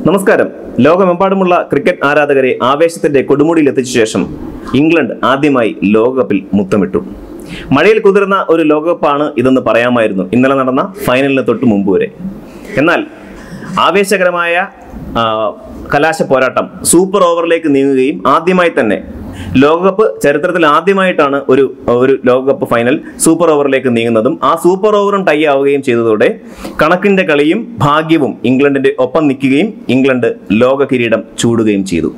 നമസ്കാരം ലോകമെമ്പാടുമുള്ള ക്രിക്കറ്റ് ആരാധകരെ ആവേശത്തിന്റെ കൊടുമുടിയിൽ എത്തിച്ച ശേഷം ഇംഗ്ലണ്ട് ആദ്യമായി ലോകകപ്പിൽ മുത്തമിട്ടു മഴയിൽ കുതിർന്ന ഒരു ലോകകപ്പാണ് ഇതെന്ന് പറയാമായിരുന്നു ഇന്നലെ നടന്ന ഫൈനലിന് തൊട്ട് മുമ്പ് വരെ എന്നാൽ ആവേശകരമായ ആ, കലാശ പോരാട്ടം സൂപ്പർ ഓവറിലേക്ക് നീങ്ങുകയും ആദ്യമായി തന്നെ ലോകകപ്പ് ചരിത്രത്തിൽ ആദ്യമായിട്ടാണ് ഒരു ഒരു ലോകകപ്പ് ഫൈനൽ സൂപ്പർ ഓവറിലേക്ക് നീങ്ങുന്നതും ആ സൂപ്പർ ഓവറും ടൈ ആവുകയും ചെയ്തതോടെ കണക്കിന്റെ കളിയും ഭാഗ്യവും ഇംഗ്ലണ്ടിന്റെ ഒപ്പം നിൽക്കുകയും ഇംഗ്ലണ്ട് ലോക കിരീടം ചൂടുകയും ചെയ്തു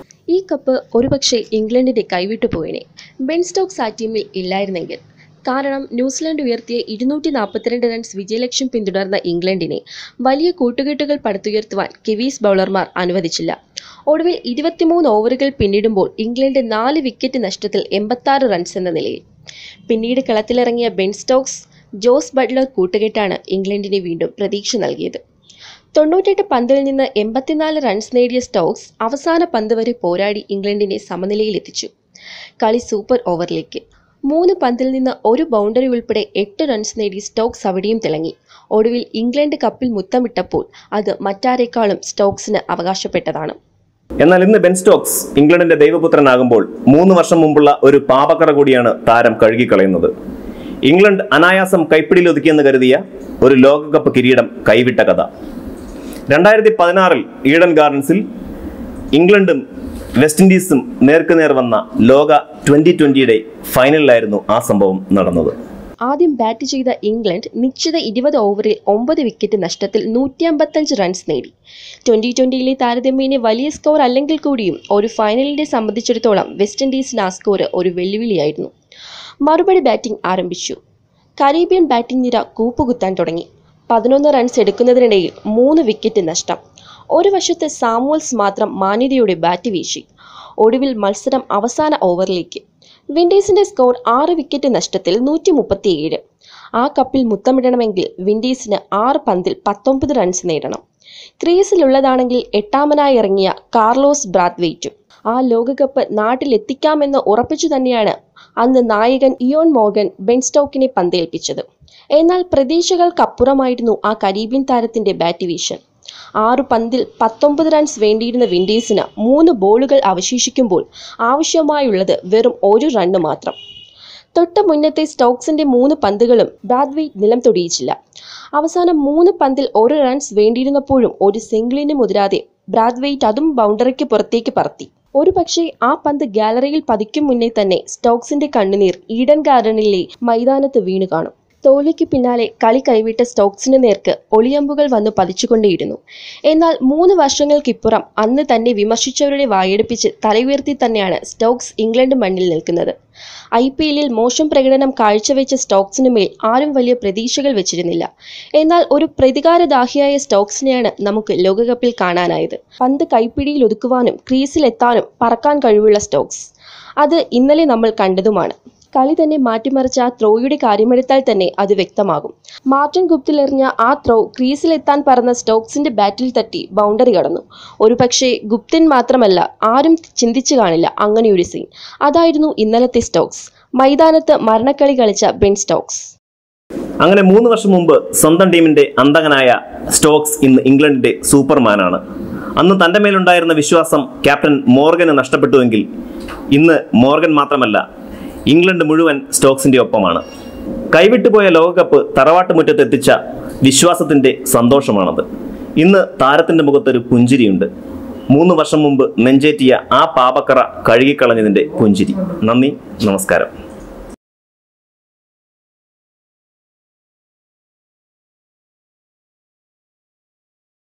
ഈ കപ്പ് ഒരുപക്ഷെ ഇംഗ്ലണ്ടിന്റെ കൈവിട്ടു പോയേനെ ബെൻ സ്റ്റോക്സ് ആ ടീമിൽ ഇല്ലായിരുന്നെങ്കിൽ കാരണം ന്യൂസിലാൻഡ് ഉയർത്തിയ ഇരുന്നൂറ്റി നാൽപ്പത്തിരണ്ട് റൺസ് വിജയലക്ഷ്യം പിന്തുടർന്ന ഇംഗ്ലണ്ടിനെ വലിയ കൂട്ടുകെട്ടുകൾ പടുത്തുയർത്തുവാൻ കിവീസ് ബൗളർമാർ അനുവദിച്ചില്ല ഒടുവിൽ ഇരുപത്തിമൂന്ന് ഓവറുകൾ പിന്നിടുമ്പോൾ ഇംഗ്ലണ്ട് നാല് വിക്കറ്റ് നഷ്ടത്തിൽ എൺപത്താറ് റൺസ് എന്ന നിലയിൽ പിന്നീട് കളത്തിലിറങ്ങിയ ബെൻ സ്റ്റോക്സ് ജോസ് ബട്ട്ലർ കൂട്ടുകെട്ടാണ് ഇംഗ്ലണ്ടിന് വീണ്ടും പ്രതീക്ഷ നൽകിയത് തൊണ്ണൂറ്റെട്ട് പന്തിൽ നിന്ന് എൺപത്തിനാല് റൺസ് നേടിയ സ്റ്റോക്സ് അവസാന പന്ത് വരെ പോരാടി ഇംഗ്ലണ്ടിനെ സമനിലയിലെത്തിച്ചു കളി സൂപ്പർ ഓവറിലേക്ക് മൂന്ന് പന്തിൽ നിന്ന് ഒരു ബൗണ്ടറി ഉൾപ്പെടെ എട്ട് റൺസ് നേടി സ്റ്റോക്സ് അവിടെയും തിളങ്ങി ഒടുവിൽ ഇംഗ്ലണ്ട് കപ്പിൽ മുത്തമിട്ടപ്പോൾ അത് മറ്റാരേക്കാളും സ്റ്റോക്സിന് അവകാശപ്പെട്ടതാണ് എന്നാൽ ഇന്ന് ബെൻ സ്റ്റോക്സ് ഇംഗ്ലണ്ടിന്റെ ദൈവപുത്രനാകുമ്പോൾ മൂന്ന് വർഷം മുമ്പുള്ള ഒരു പാപക്കറ കൂടിയാണ് താരം കഴുകിക്കളയുന്നത് ഇംഗ്ലണ്ട് അനായാസം കൈപ്പിടിയിൽ ഒതുക്കിയെന്ന് കരുതിയ ഒരു ലോകകപ്പ് കിരീടം കൈവിട്ട കഥ രണ്ടായിരത്തി പതിനാറിൽ ഈഡൻ ഗാർഡൻസിൽ ഇംഗ്ലണ്ടും വെസ്റ്റ് ഇൻഡീസും നേർക്കുനേർ വന്ന ലോക ട്വന്റി ട്വന്റിയുടെ ഫൈനലിലായിരുന്നു ആ സംഭവം നടന്നത് ആദ്യം ബാറ്റ് ചെയ്ത ഇംഗ്ലണ്ട് നിശ്ചിത ഇരുപത് ഓവറിൽ ഒമ്പത് വിക്കറ്റ് നഷ്ടത്തിൽ നൂറ്റി അമ്പത്തഞ്ച് റൺസ് നേടി ട്വന്റി ട്വന്റിയിലെ താരതമ്യേന വലിയ സ്കോർ അല്ലെങ്കിൽ കൂടിയും ഒരു ഫൈനലിനെ സംബന്ധിച്ചിടത്തോളം വെസ്റ്റ് ഇൻഡീസിന് ആ സ്കോർ ഒരു വെല്ലുവിളിയായിരുന്നു മറുപടി ബാറ്റിംഗ് ആരംഭിച്ചു കരീബിയൻ ബാറ്റിംഗ് നിര കൂപ്പുകുത്താൻ തുടങ്ങി പതിനൊന്ന് റൺസ് എടുക്കുന്നതിനിടയിൽ മൂന്ന് വിക്കറ്റ് നഷ്ടം ഒരു വശത്ത് സാമുവൽസ് മാത്രം മാന്യതയോടെ ബാറ്റ് വീശി ഒടുവിൽ മത്സരം അവസാന ഓവറിലേക്ക് വിൻഡീസിന്റെ സ്കോർ ആറ് വിക്കറ്റ് നഷ്ടത്തിൽ നൂറ്റി മുപ്പത്തിയേഴ് ആ കപ്പിൽ മുത്തമിടണമെങ്കിൽ വിൻഡീസിന് ആറ് പന്തിൽ പത്തൊമ്പത് റൺസ് നേടണം ക്രീസിലുള്ളതാണെങ്കിൽ എട്ടാമനായി ഇറങ്ങിയ കാർലോസ് ബ്രാത്വെയ്റ്റും ആ ലോകകപ്പ് നാട്ടിലെത്തിക്കാമെന്ന് ഉറപ്പിച്ചു തന്നെയാണ് അന്ന് നായകൻ ഇയോൺ മോഗൻ ബെൻ സ്റ്റോക്കിനെ പന്തേൽപ്പിച്ചത് എന്നാൽ പ്രതീക്ഷകൾക്കപ്പുറമായിരുന്നു ആ കരീബിയൻ താരത്തിന്റെ ബാറ്റ് വീശൻ ആറു പന്തിൽ പത്തൊമ്പത് റൺസ് വേണ്ടിയിരുന്ന വിൻഡീസിന് മൂന്ന് ബോളുകൾ അവശേഷിക്കുമ്പോൾ ആവശ്യമായുള്ളത് വെറും ഒരു റണ്ണ് മാത്രം തൊട്ട് മുന്നത്തെ സ്റ്റോക്സിന്റെ മൂന്ന് പന്തുകളും ബ്രാദ്വെയ്റ്റ് നിലം തൊടിയിച്ചില്ല അവസാനം മൂന്ന് പന്തിൽ ഒരു റൺസ് വേണ്ടിയിരുന്നപ്പോഴും ഒരു സിംഗിളിന് മുതിരാതെ ബ്രാദ്വെയ്റ്റ് അതും ബൗണ്ടറിക്ക് പുറത്തേക്ക് പറത്തി ഒരു പക്ഷേ ആ പന്ത് ഗാലറിയിൽ പതിക്കും മുന്നേ തന്നെ സ്റ്റോക്സിന്റെ കണ്ണുനീർ ഈഡൻ ഗാർഡനിലെ മൈതാനത്ത് വീണു കാണും തോൽവിക്ക് പിന്നാലെ കളി കൈവിട്ട സ്റ്റോക്സിന് നേർക്ക് ഒളിയമ്പുകൾ വന്നു പതിച്ചുകൊണ്ടേയിരുന്നു എന്നാൽ മൂന്ന് വർഷങ്ങൾക്കിപ്പുറം അന്ന് തന്നെ വിമർശിച്ചവരുടെ വായെടുപ്പിച്ച് തലയുയർത്തി തന്നെയാണ് സ്റ്റോക്സ് ഇംഗ്ലണ്ട് മണ്ണിൽ നിൽക്കുന്നത് ഐ പി എല്ലിൽ മോശം പ്രകടനം കാഴ്ചവെച്ച സ്റ്റോക്സിന് മേൽ ആരും വലിയ പ്രതീക്ഷകൾ വെച്ചിരുന്നില്ല എന്നാൽ ഒരു പ്രതികാരദാഹിയായ സ്റ്റോക്സിനെയാണ് നമുക്ക് ലോകകപ്പിൽ കാണാനായത് പന്ത് കൈപ്പിടിയിൽ ഒതുക്കുവാനും ക്രീസിലെത്താനും പറക്കാൻ കഴിവുള്ള സ്റ്റോക്സ് അത് ഇന്നലെ നമ്മൾ കണ്ടതുമാണ് കളി തന്നെ മാറ്റിമറിച്ച ആ ത്രോയുടെ കാര്യമെടുത്താൽ തന്നെ അത് വ്യക്തമാകും മാർട്ടിൻ ഗുപ്തിലെറിഞ്ഞ ആ ത്രോ ക്രീസിലെത്താൻ പറന്ന സ്റ്റോക്സിന്റെ ബാറ്റിൽ തട്ടി ബൗണ്ടറി കടന്നു ഒരുപക്ഷെ ഗുപ്തൻ മാത്രമല്ല ആരും ചിന്തിച്ചു കാണില്ല അങ്ങനെയൊരു സീൻ അതായിരുന്നു ഇന്നലത്തെ സ്റ്റോക്സ് മൈതാനത്ത് മരണക്കളി കളിച്ച ബെൻ സ്റ്റോക്സ് അങ്ങനെ മൂന്ന് വർഷം മുമ്പ് സ്വന്തം ടീമിന്റെ അന്തകനായ സ്റ്റോക്സ് ഇന്ന് ഇംഗ്ലണ്ടിന്റെ സൂപ്പർമാനാണ് അന്ന് തന്റെ മേലുണ്ടായിരുന്ന വിശ്വാസം ക്യാപ്റ്റൻ മോർഗന് നഷ്ടപ്പെട്ടുവെങ്കിൽ ഇന്ന് മോർഗൻ മാത്രമല്ല ഇംഗ്ലണ്ട് മുഴുവൻ സ്റ്റോക്സിന്റെ ഒപ്പമാണ് കൈവിട്ടുപോയ ലോകകപ്പ് തറവാട്ട് മുറ്റത്തെത്തിച്ച വിശ്വാസത്തിന്റെ സന്തോഷമാണത് ഇന്ന് താരത്തിന്റെ മുഖത്തൊരു പുഞ്ചിരിയുണ്ട് മൂന്ന് വർഷം മുമ്പ് നെഞ്ചേറ്റിയ ആ പാപക്കറ കഴുകിക്കളഞ്ഞതിന്റെ പുഞ്ചിരി നന്ദി നമസ്കാരം